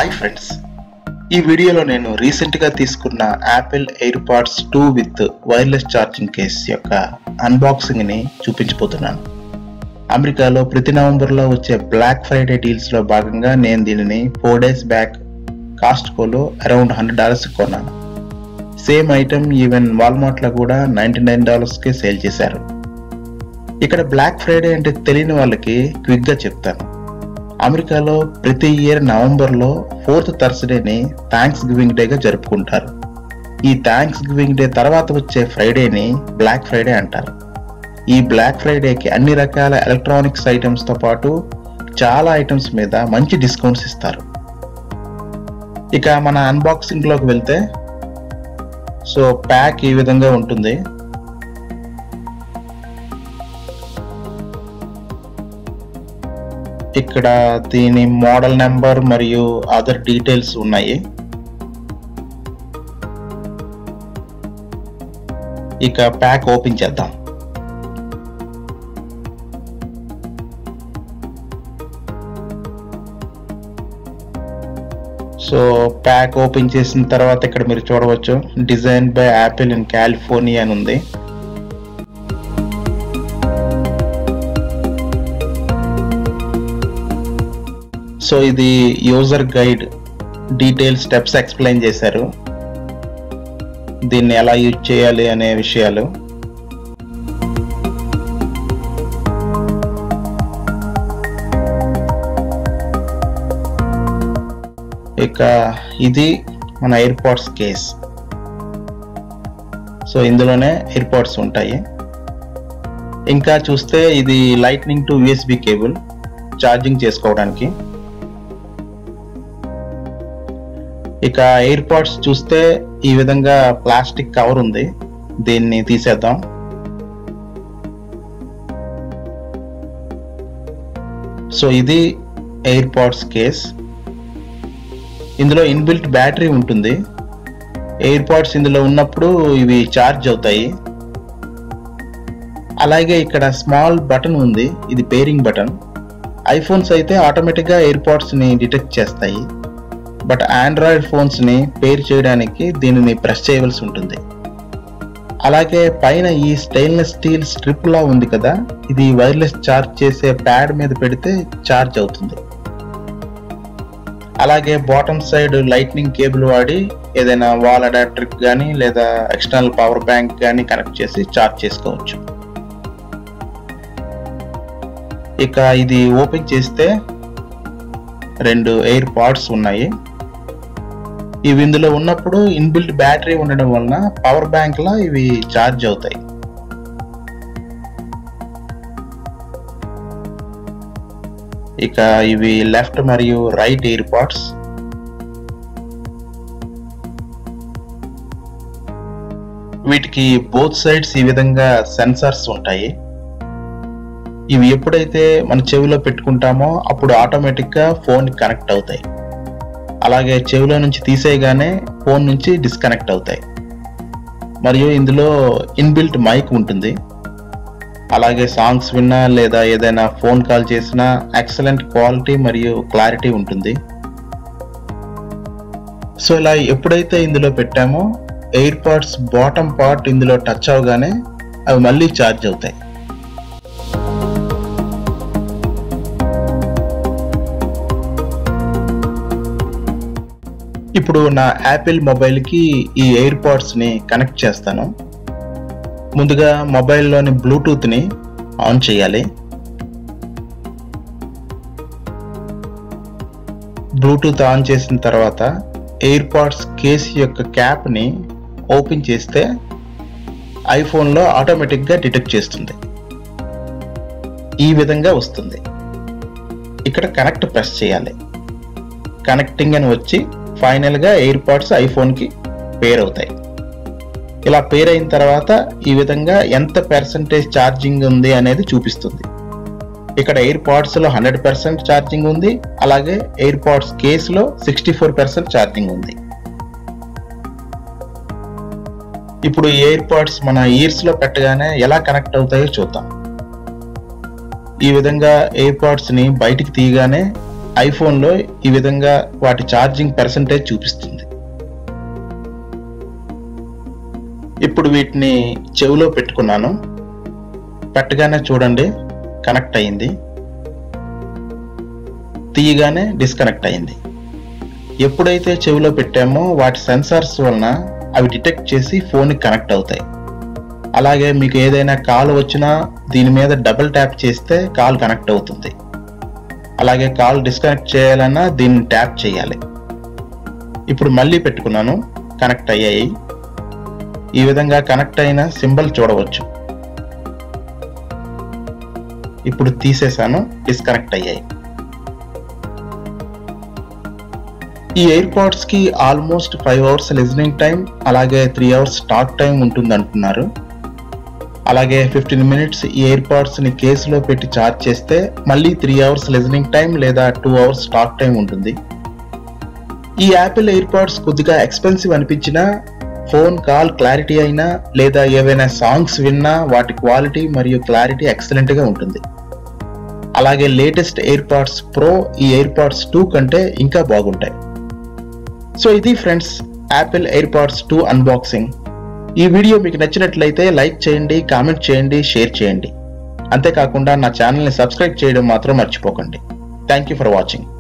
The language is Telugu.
హాయ్ ఫ్రెండ్స్ ఈ వీడియోలో నేను రీసెంట్గా తీసుకున్న Apple AirPods two with wireless charging case యొక్క అన్బాక్సింగ్ని చూపించబోతున్నాను అమెరికాలో ప్రతి నవంబర్లో వచ్చే బ్లాక్ ఫ్రైడే డీల్స్లో భాగంగా నేను దీనిని ఫోర్ డేస్ బ్యాక్ కాస్ట్కోలో అరౌండ్ హండ్రెడ్ డాలర్స్ కొన్నాను సేమ్ ఐటమ్ ఈవెన్ వాల్మార్ట్లో కూడా నైంటీ నైన్ డాలర్స్కే సేల్ చేశారు ఇక్కడ బ్లాక్ ఫ్రైడే అంటే తెలియని వాళ్ళకి క్విక్గా చెప్తాను అమెరికాలో ప్రతి ఇయర్ నవంబర్లో ఫోర్త్ థర్స్డేని థ్యాంక్స్ గివింగ్ డేగా జరుపుకుంటారు ఈ థ్యాంక్స్ గివింగ్ డే తర్వాత వచ్చే ఫ్రైడేని బ్లాక్ ఫ్రైడే అంటారు ఈ బ్లాక్ ఫ్రైడేకి అన్ని రకాల ఎలక్ట్రానిక్స్ ఐటమ్స్తో పాటు చాలా ఐటమ్స్ మీద మంచి డిస్కౌంట్స్ ఇస్తారు ఇక మన అన్బాక్సింగ్లోకి వెళ్తే సో ప్యాక్ ఈ విధంగా ఉంటుంది ఇక్కడ దీని మోడల్ నెంబర్ మరియు అదర్ డీటెయిల్స్ ఉన్నాయి ఇక ప్యాక్ ఓపెన్ చేద్దాం సో ప్యాక్ ఓపెన్ చేసిన తర్వాత ఇక్కడ మీరు చూడవచ్చు design by Apple in California అని ఉంది సో ఇది user guide detail steps explain చేశారు దీన్ని ఎలా యూజ్ చేయాలి అనే విషయాలు ఇక ఇది మన ఎయిర్పోర్ట్స్ కేస్ సో ఇందులోనే ఎయిర్పోర్ట్స్ ఉంటాయి ఇంకా చూస్తే ఇది lightning to USB cable charging చేసుకోవడానికి ఇక ఎయిర్పాడ్స్ చూస్తే ఈ విధంగా ప్లాస్టిక్ కవర్ ఉంది దీన్ని తీసేద్దాం సో ఇది ఎయిర్పాడ్స్ కేస్ ఇందులో ఇన్బిల్ట్ బ్యాటరీ ఉంటుంది ఎయిర్పాడ్స్ ఇందులో ఉన్నప్పుడు ఇవి ఛార్జ్ అవుతాయి అలాగే ఇక్కడ స్మాల్ బటన్ ఉంది ఇది పేరింగ్ బటన్ ఐఫోన్స్ అయితే ఆటోమేటిక్గా ఎయిర్పాడ్స్ని డిటెక్ట్ చేస్తాయి బట్ ఆండ్రాయిడ్ ఫోన్స్ని పేర్ చేయడానికి దీనిని ప్రెస్ చేయవలసి ఉంటుంది అలాగే పైన ఈ స్టెయిన్లెస్ స్టీల్ స్ట్రిప్ లా ఉంది కదా ఇది వైర్లెస్ ఛార్జ్ చేసే ప్యాడ్ మీద పెడితే ఛార్జ్ అవుతుంది అలాగే బాటమ్ సైడ్ లైట్నింగ్ కేబుల్ వాడి ఏదైనా వాల్ అడాప్టర్ కానీ లేదా ఎక్స్టర్నల్ పవర్ బ్యాంక్ కానీ కనెక్ట్ చేసి ఛార్జ్ చేసుకోవచ్చు ఇక ఇది ఓపెన్ చేస్తే రెండు ఎయిర్ పాడ్స్ ఉన్నాయి ఇవి ఇందులో ఉన్నప్పుడు ఇన్బిల్ట్ బ్యాటరీ ఉండడం వలన పవర్ బ్యాంక్ లా ఇవి ఛార్జ్ అవుతాయి ఇక ఇవి లెఫ్ట్ మరియు రైట్ ఎయిర్ పాడ్స్ వీటికి బోత్ సైడ్స్ ఈ విధంగా సెన్సార్స్ ఉంటాయి ఇవి ఎప్పుడైతే మన చెవిలో పెట్టుకుంటామో అప్పుడు ఆటోమేటిక్గా ఫోన్ కనెక్ట్ అవుతాయి అలాగే చెవిలో నుంచి తీసేయగానే ఫోన్ నుంచి డిస్కనెక్ట్ అవుతాయి మరియు ఇందులో ఇన్బిల్ట్ మైక్ ఉంటుంది అలాగే సాంగ్స్ విన్నా లేదా ఏదైనా ఫోన్ కాల్ చేసినా ఎక్సలెంట్ క్వాలిటీ మరియు క్లారిటీ ఉంటుంది సో ఇలా ఎప్పుడైతే ఇందులో పెట్టామో ఎయిర్ పాడ్స్ బాటమ్ పార్ట్ ఇందులో టచ్ అవగానే అవి మళ్ళీ ఛార్జ్ అవుతాయి ఇప్పుడు నా యాపిల్ మొబైల్కి ఈ ఎయిర్ పాడ్స్ని కనెక్ట్ చేస్తాను ముందుగా మొబైల్లోని బ్లూటూత్ని ఆన్ చేయాలి బ్లూటూత్ ఆన్ చేసిన తర్వాత ఎయిర్ పాడ్స్ కేస్ యొక్క క్యాప్ని ఓపెన్ చేస్తే ఐఫోన్లో ఆటోమేటిక్గా డిటెక్ట్ చేస్తుంది ఈ విధంగా వస్తుంది ఇక్కడ కనెక్ట్ ప్రెస్ చేయాలి కనెక్టింగ్ అని వచ్చి ఫైనల్గా ఎయిర్ పాడ్స్ ఐఫోన్కి పేర్ అవుతాయి ఇలా పేర్ అయిన తర్వాత ఈ విధంగా ఎంత పర్సంటేజ్ ఛార్జింగ్ ఉంది అనేది చూపిస్తుంది ఇక్కడ ఎయిర్ పాడ్స్లో హండ్రెడ్ పర్సెంట్ ఛార్జింగ్ ఉంది అలాగే ఎయిర్ పాడ్స్ కేసులో సిక్స్టీ ఫోర్ పర్సెంట్ ఛార్జింగ్ ఉంది ఇప్పుడు ఎయిర్ పాడ్స్ మన ఇయర్స్లో పెట్టగానే ఎలా కనెక్ట్ అవుతాయో చూద్దాం ఈ విధంగా ఎయిర్ పాడ్స్ని బయటికి తీయగానే ఐఫోన్లో ఈ విధంగా వాటి ఛార్జింగ్ పర్సంటేజ్ చూపిస్తుంది ఇప్పుడు వీటిని చెవిలో పెట్టుకున్నాను పెట్టగానే చూడండి కనెక్ట్ అయింది తీయగానే డిస్కనెక్ట్ అయింది ఎప్పుడైతే చెవిలో పెట్టామో వాటి సెన్సార్స్ వలన అవి డిటెక్ట్ చేసి ఫోన్కి కనెక్ట్ అవుతాయి అలాగే మీకు ఏదైనా కాల్ వచ్చినా దీని మీద డబుల్ ట్యాప్ చేస్తే కాల్ కనెక్ట్ అవుతుంది అలాగే కాల్ డిస్కనెక్ట్ చేయాలన్నా దీన్ని ట్యాప్ చేయాలి ఇప్పుడు మళ్ళీ పెట్టుకున్నాను కనెక్ట్ అయ్యాయి ఈ విధంగా కనెక్ట్ అయిన సింబల్ చూడవచ్చు ఇప్పుడు తీసేశాను డిస్కనెక్ట్ అయ్యాయి ఈ ఎయిర్ పాడ్స్ కి almost five hours listening time అలాగే త్రీ అవర్స్ టాక్ టైం ఉంటుంది అంటున్నారు అలాగే ఫిఫ్టీన్ మినిట్స్ ఈ ఎయిర్ పాడ్స్ ని కేసులో పెట్టి ఛార్జ్ చేస్తే మళ్ళీ త్రీ అవర్స్ లిజనింగ్ టైం లేదా టూ అవర్స్ టాక్ టైం ఉంటుంది ఈ యాపిల్ ఎయిర్ పాడ్స్ కొద్దిగా ఎక్స్పెన్సివ్ అనిపించినా ఫోన్ కాల్ క్లారిటీ అయినా లేదా ఏవైనా సాంగ్స్ విన్నా వాటి క్వాలిటీ మరియు క్లారిటీ ఎక్సలెంట్ గా ఉంటుంది అలాగే లేటెస్ట్ ఎయిర్ పాడ్స్ ప్రో ఈ ఎయిర్ పాడ్స్ టూ కంటే ఇంకా బాగుంటాయి సో ఇది friends Apple AirPods two unboxing ఈ వీడియో మీకు నచ్చినట్లయితే లైక్ చేయండి కామెంట్ చేయండి షేర్ చేయండి అంతేకాకుండా నా ఛానల్ని సబ్స్క్రైబ్ చేయడం మాత్రం మర్చిపోకండి థ్యాంక్ యూ ఫర్ వాచింగ్